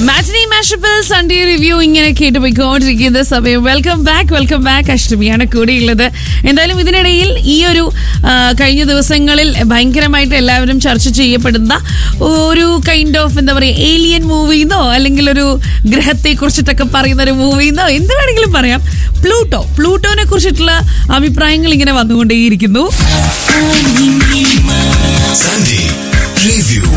മാറ്റിനി മാഷപ്പിൽ Sunday review ഇങ്ങനെ കേട്ട് പോയിക്കൊണ്ടിരിക്കുന്ന സമയം വെൽക്കം ബാക്ക് വെൽക്കം ബാക്ക് അഷ്ടമിയാണ് കൂടെയുള്ളത് എന്തായാലും ഇതിനിടയിൽ ഈ ഒരു ആ, കഴിഞ്ഞ ദിവസങ്ങളിൽ ഭയങ്കരമായിട്ട് എല്ലാവരും ചർച്ച ചെയ്യപ്പെടുന്ന ഒരു കൈൻഡ് ഓഫ് എന്താ പറയുക ഏലിയൻ മൂവിന്നോ അല്ലെങ്കിൽ ഒരു ഗ്രഹത്തെ കുറിച്ചിട്ടൊക്കെ പറയുന്ന ഒരു മൂവിന്നോ എന്ത് വേണമെങ്കിലും പറയാം പ്ലൂട്ടോ പ്ലൂട്ടോനെ കുറിച്ചിട്ടുള്ള അഭിപ്രായങ്ങൾ ഇങ്ങനെ വന്നുകൊണ്ടേയിരിക്കുന്നു Sunday Review.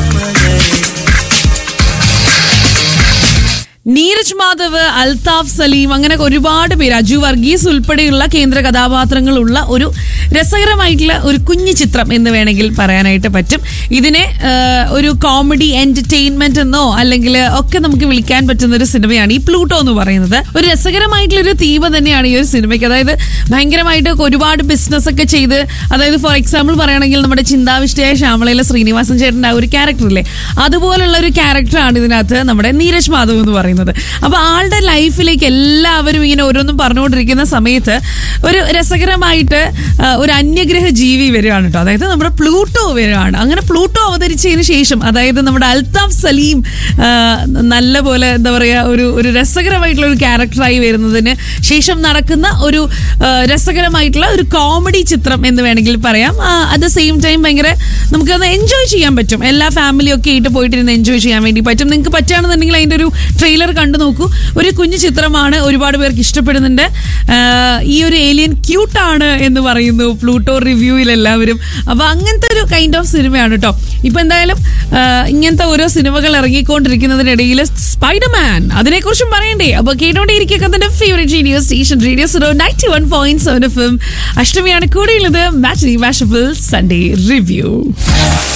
നീരജ് മാധവ് അൽതാഫ് സലീം അങ്ങനെ ഒരുപാട് പേര് അജു വർഗീസ് ഉൾപ്പെടെയുള്ള കേന്ദ്ര കഥാപാത്രങ്ങളുള്ള ഒരു രസകരമായിട്ടുള്ള ഒരു കുഞ്ഞു ചിത്രം എന്ന് വേണമെങ്കിൽ പറയാനായിട്ട് പറ്റും ഇതിനെ ആ, ഒരു കോമഡി എന്റർടൈൻമെന്റ് എന്നോ അല്ലെങ്കിൽ ഒക്കെ നമുക്ക് വിളിക്കാൻ പറ്റുന്ന ഒരു സിനിമയാണ് ഈ പ്ലൂട്ടോ എന്ന് പറയുന്നത് ഒരു രസകരമായിട്ടുള്ള ഒരു തീമ തന്നെയാണ് ഈ ഒരു സിനിമയ്ക്ക് അതായത് ഭയങ്കരമായിട്ട് ഒരുപാട് ബിസിനസ് ഒക്കെ ചെയ്ത് അതായത് ഫോർ എക്സാമ്പിൾ പറയുകയാണെങ്കിൽ നമ്മുടെ ചിന്താവിഷ്ടയായ ശ്യാമളയിലെ ശ്രീനിവാസൻ ചേട്ടൻ്റെ ആ ഒരു ക്യാരക്ടറില്ലേ അതുപോലുള്ള ഒരു ക്യാരക്ടറാണ് ഇതിനകത്ത് നമ്മുടെ നീരജ് മാധവ് എന്ന് പറയുന്നത് അപ്പൊ ആളുടെ ലൈഫിലേക്ക് എല്ലാവരും ഇങ്ങനെ ഓരോന്നും പറഞ്ഞുകൊണ്ടിരിക്കുന്ന സമയത്ത് ഒരു രസകരമായിട്ട് ആ, ഒരു അന്യഗ്രഹ ജീവി വരികയാണ് കേട്ടോ അതായത് നമ്മുടെ പ്ലൂട്ടോ വരികയാണ് അങ്ങനെ പ്ലൂട്ടോ അവതരിച്ചതിന് ശേഷം അതായത് നമ്മുടെ അൽതാഫ് സലീം ആ, നല്ല പോലെ എന്താ പറയാ ഒരു ഒരു രസകരമായിട്ടുള്ള ഒരു ക്യാരക്ടറായി വരുന്നതിന് ശേഷം നടക്കുന്ന ഒരു ആ, രസകരമായിട്ടുള്ള ഒരു കോമഡി ചിത്രം എന്ന് വേണമെങ്കിൽ പറയാം അറ്റ് ദ സെയിം ടൈം ഭയങ്കര നമുക്കത് എൻജോയ് ചെയ്യാൻ പറ്റും എല്ലാ ഫാമിലിയും ഒക്കെ ആയിട്ട് പോയിട്ടിരുന്ന് എൻജോയ് ചെയ്യാൻ വേണ്ടി പറ്റും നിങ്ങൾക്ക് പറ്റുകയാണെന്നുണ്ടെങ്കിൽ അതിൻ്റെ ഒരു ട്രെയിലർ കണ്ടു നോക്കൂ ഒരു കുഞ്ഞു ചിത്രമാണ് ഒരുപാട് പേർക്ക് ഇഷ്ടപ്പെടുന്നുണ്ട് ആ, ഈ ഒരു ഏലിയൻ ക്യൂട്ടാണ് എന്ന് പറയുന്നു പ്ലൂട്ടോ റിവ്യൂവിൽ എല്ലാവരും അപ്പൊ അങ്ങനത്തെ ഒരു കൈൻഡ് ഓഫ് സിനിമയാണ് കേട്ടോ ഇപ്പൊ എന്തായാലും ആ, ഇങ്ങനത്തെ ഓരോ സിനിമകൾ ഇറങ്ങിക്കൊണ്ടിരിക്കുന്നതിനിടയിൽ സ്പൈഡർമാൻ അതിനെക്കുറിച്ചും പറയണ്ടേ അപ്പൊ കേട്ടോണ്ടേയിരിക്കുക തന്റെ favourite radio station radio zero ninety one point seven F M അഷ്ടമിയാണ് കൂടെയുള്ളത് മാച്ച് മാഷബിൾ സൺഡേ റിവ്യൂ